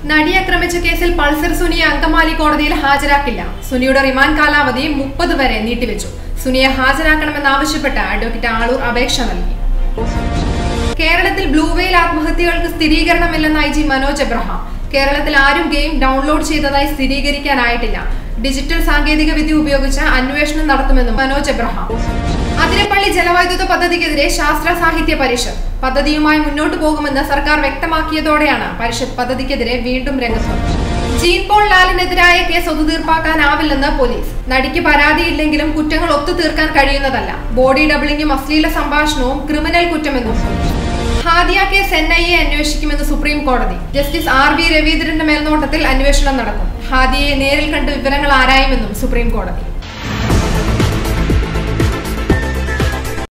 നടി ആക്രമിച്ച കേസിൽ പൾസർ സുനിയെ അങ്കമാലി കോടതിയിൽ ഹാജരാക്കില്ല സുനിയുടെ റിമാൻഡ് കാലാവധി മുപ്പത് വരെ നീട്ടിവെച്ചു സുനിയെ ഹാജരാക്കണമെന്നാവശ്യപ്പെട്ട് അഡ്വക്കേറ്റ് ആളൂർ അപേക്ഷ നൽകി കേരളത്തിൽ ബ്ലൂ വെയിൽ ആത്മഹത്യകൾക്ക് സ്ഥിരീകരണമില്ലെന്ന് ഐ ജി മനോജ് എബ്രഹാം കേരളത്തിൽ ആരും ഗെയിം ഡൗൺലോഡ് ചെയ്തതായി സ്ഥിരീകരിക്കാനായിട്ടില്ല ഡിജിറ്റൽ സാങ്കേതിക വിദ്യ ഉപയോഗിച്ച് അന്വേഷണം നടത്തുമെന്നും മനോജ് എബ്രഹാം അതിരപ്പള്ളി ജലവൈദ്യുത പദ്ധതിക്കെതിരെ ശാസ്ത്ര സാഹിത്യ പരിഷത്ത് പദ്ധതിയുമായി മുന്നോട്ടു പോകുമെന്ന് സർക്കാർ വ്യക്തമാക്കിയതോടെയാണ് പരിഷത്ത് പദ്ധതിക്കെതിരെ വീണ്ടും രംഗത്ത് വന്നത്. ജീൻ പോൾ ലാലിനെതിരായ കേസ് ഒത്തുതീർപ്പാക്കാനാവില്ലെന്ന് പോലീസ് നടിക്ക് പരാതിയില്ലെങ്കിലും കുറ്റങ്ങൾ ഒത്തുതീർക്കാൻ കഴിയുന്നതല്ല ബോഡി ഡബിളിംഗും അശ്ലീല സംഭാഷണവും ക്രിമിനൽ കുറ്റമെന്നും Hadiya case N I A അന്വേഷിക്കുമെന്ന് സുപ്രീം കോടതി ജസ്റ്റിസ് ആർ വി രവീന്ദ്രന്റെ മേൽനോട്ടത്തിൽ അന്വേഷണം നടക്കും ഹാദിയയെ നേരിൽ കണ്ട് വിവരങ്ങൾ ആരായുമെന്നും സുപ്രീം കോടതി